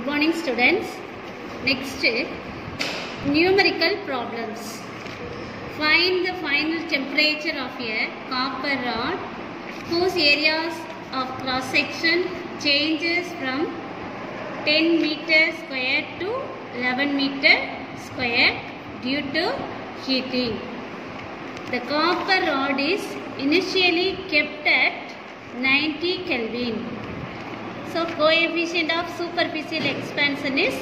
Good morning, students. Next, numerical problems. Find the final temperature of a copper rod whose areas of cross section changes from 10 meter square to 11 meter square due to heating. The copper rod is initially kept at 90 Kelvin. So coefficient of superficial expansion is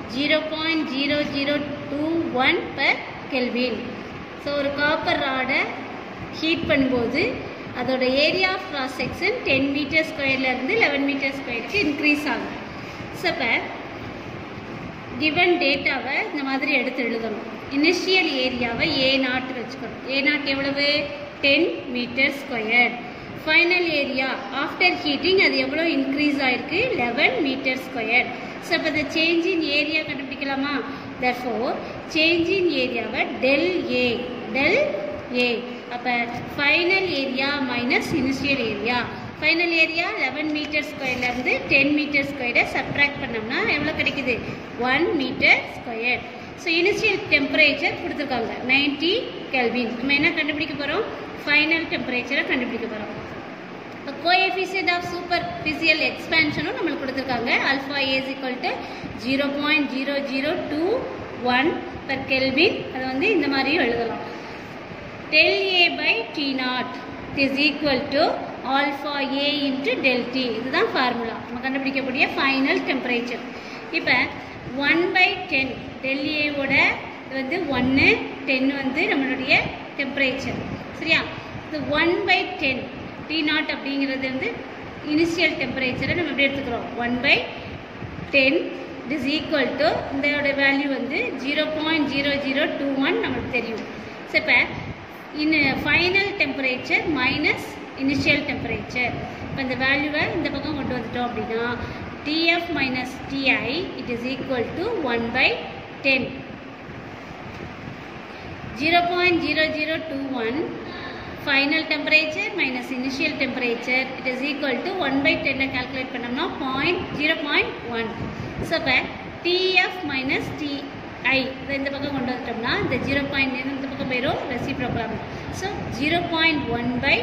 0.0021 per Kelvin. So ஒரு copper ராடை heat பண்ணும்போது அதோட area of cross section ten metre ஸ்கொயர்லேருந்து eleven metre ஸ்கொயருக்கு increase ஆகும் so இப்போ given டேட்டாவை இந்த மாதிரி எடுத்து எழுதணும் இனிஷியல் ஏரியாவை ஏ நாட் வச்சுக்கணும் ஏ நாட் எவ்வளவு ten metre square final area after heating அது எவ்வளோ இன்க்ரீஸ் ஆயிருக்கு லெவன் மீட்டர் ஸ்கொயர் ஸோ இப்போ இந்த சேஞ்ச் இன் ஏரியா கண்டுபிடிக்கலாமா தர்ஃபோர் சேஞ்ச் இன் ஏரியாவை டெல் ஏ டெல் ஏ அப்போ final area minus initial area final area eleven metre ஸ்கொயர்லேருந்து ten metre ஸ்கொயரை சப்ட்ராக்ட் பண்ணோம்னா எவ்வளோ கிடைக்குது one metre square so initial temperature கொடுத்துருக்காங்க நைன்டி கெல்வின் நம்ம என்ன கண்டுபிடிக்க போகிறோம் ஃபைனல் டெம்பரேச்சரை கண்டுபிடிக்க போகிறோம் இப்போ கோஎஃபிஷியன்ட் ஆஃப் சூப்பர்ஃபிஷியல் எக்ஸ்பேன்ஷனும் நம்மளுக்கு கொடுத்துருக்காங்க alpha S equal to zero point zero zero two one per kelvin அதை வந்து இந்த மாதிரியும் எழுதலாம் del A by T naught is equal to alpha A into del T இதுதான் ஃபார்முலா நம்ம கண்டுபிடிக்கக்கூடிய ஃபைனல் டெம்பரேச்சர் இப்போ ஒன் பை டென் டெல் ஏவோட வந்து ஒன்று டென் வந்து நம்மளுடைய டெம்பரேச்சர் சரியா இது one by ten T naught அப்படிங்கிறது வந்து இனிஷியல் டெம்பரேச்சரை நம்ம எப்படி எடுத்துக்கிறோம் one by ten is equal to இதோட வேல்யூ வந்து zero point zero zero two one நமக்கு தெரியும் ஸோ இப்போ in final temperature minus initial temperature இப்போ இந்த வேல்யூவை இந்த பக்கம் கொண்டு வந்துட்டோம் அப்படின்னா TF minus TI it is equal to one by ten zero point zero zero two one final temperature minus initial temperature it is equal to 1 by 10 calculate பண்ணோம்னா point 0.1 so இப்போ TF minus TI இதை இந்த பக்கம் கொண்டு வந்துட்டோம்னா இந்த 0.9 இந்த பக்கம் போயிடும் reciprocal so 0.1 by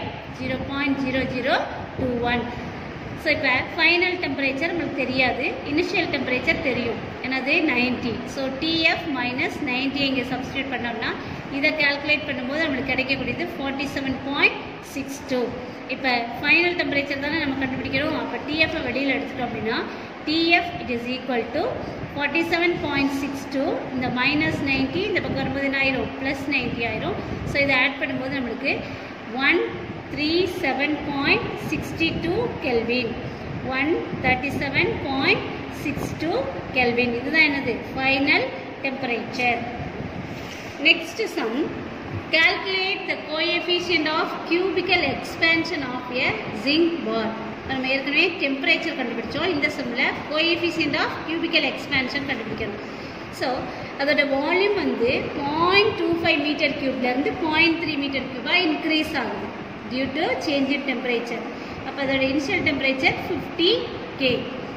0.0021 ஸோ இப்போ ஃபைனல் டெம்பரேச்சர் நம்மளுக்கு தெரியாது இனிஷியல் டெம்பரேச்சர் தெரியும் என்னது ninety so TF minus ninety இங்கே சப்ஸ்டியூட் பண்ணோம்னா இதை கால்குலேட் பண்ணும்போது நம்மளுக்கு கிடைக்கக்கூடியது forty seven point six two இப்போ ஃபைனல் டெம்பரேச்சர் தானே நம்ம கண்டுபிடிக்கிறோம் அப்போ டிஎஃப்பை வெளியில் எடுத்துட்டோம் அப்படின்னா TF it is equal to forty seven point six two இந்த மைனஸ் நைன்ட்டி இந்த பக்கம் வரும்போது ஆயிரும் ப்ளஸ் நைன்ட்டி ஆயிரும் ஸோ இதை ஆட் பண்ணும்போது நம்மளுக்கு one three seven point sixty two kelvin one thirty seven point six two kelvin இதுதான் என்னது final temperature next sum calculate the coefficient of cubical expansion of a zinc bar நம்ம ஏற்கனவே temperature கண்டுபிடிச்சோம் இந்த சம்மில் கோஎஃபிஷியன்ட் ஆஃப் கியூபிக்கல் எக்ஸ்பேன்ஷன் கண்டுபிடிக்கணும் so அதோட volume வந்து பாயிண்ட் டூ ஃபைவ் மீட்டர் க்யூப்லேருந்து பாயிண்ட் த்ரீ மீட்டர் க்யூபாக இன்க்ரீஸ் ஆகுது due to change in temperature அப்போ அதோட initial temperature fifty K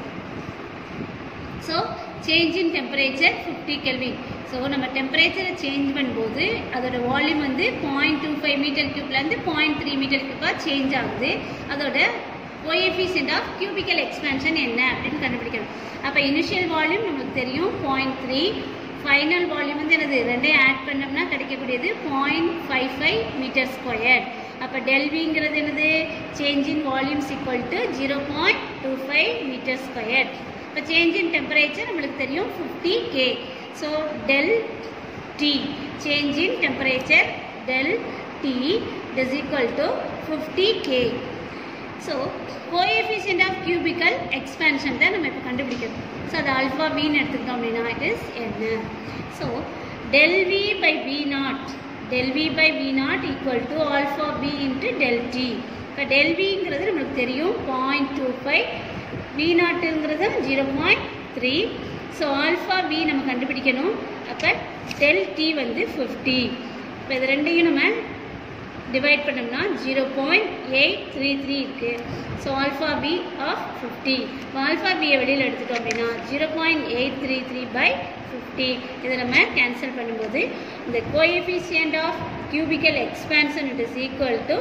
so change in temperature fifty kelvin so நம்ம டெம்பரேச்சரை சேஞ்ச் பண்ணும்போது அதோட வால்யூம் வந்து பாயிண்ட் டூ ஃபைவ் மீட்டர் க்யூப்லேருந்து பாயிண்ட் த்ரீ மீட்டர் க்யூப்பாக சேஞ்ச் ஆகுது அதோட கோஎஃபிஷியன்ட் ஆஃப் கியூபிக்கல் எக்ஸ்பேன்ஷன் என்ன அப்படின்னு கண்டுபிடிக்கணும் அப்போ இனிஷியல் வால்யூம் நமக்கு தெரியும் பாயிண்ட் த்ரீ ஃபைனல் வால்யூம் வந்து என்னது ரெண்டையும் ஆட் பண்ணோம்னா கிடைக்கக்கூடியது point five five metre square அப்போ டெல்விங்கிறது என்னது change in volumes equal to zero point two five metre square இப்போ சேஞ்ச் இன் டெம்பரேச்சர் நம்மளுக்கு தெரியும் fifty K so del T change in temperature del T is equal to fifty K so coefficient of cubical expansion தான் நம்ம இப்போ கண்டுபிடிக்கணும் so அது alpha வின்னு எடுத்துக்கிட்டோம் அப்படின்னா இட் இஸ் என்ன so del V by V naught del V by V naught equal to alpha B into del T இப்போ டெல் விங்கிறது நம்மளுக்கு தெரியும் பாயிண்ட் டூ ஃபைவ் வி நாட்டுங்கிறது zero point three so alpha B நம்ம கண்டுபிடிக்கணும் அப்போ del D வந்து fifty இப்போ இது ரெண்டையும் நம்ம டிவைட் பண்ணோம்னா zero point eight three three இருக்குது so alpha B of fifty இப்போ ஆல்ஃபா பியை வெளியில் எடுத்துட்டோம் அப்படின்னா zero point eight three three by fifty இதை நம்ம கேன்சல் பண்ணும்போது இந்த coefficient of cubical expansion it is equal to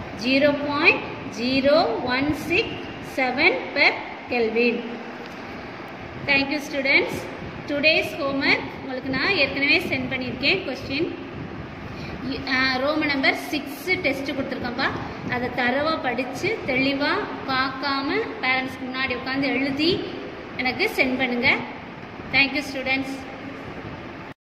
0.0167 per Kelvin. Thank you students. Today's homework உங்களுக்கு நான் ஏற்கனவே சென்ட் பண்ணியிருக்கேன் கொஸ்டின் ரோம நம்பர் சிக்ஸு டெஸ்ட்டு கொடுத்துருக்கேன்ப்பா அதை தரவாக படித்து தெளிவாக பார்க்காம பேரண்ட்ஸ்க்கு முன்னாடி உட்காந்து எழுதி எனக்கு சென்ட் பண்ணுங்கள் தேங்க்யூ ஸ்டூடெண்ட்ஸ்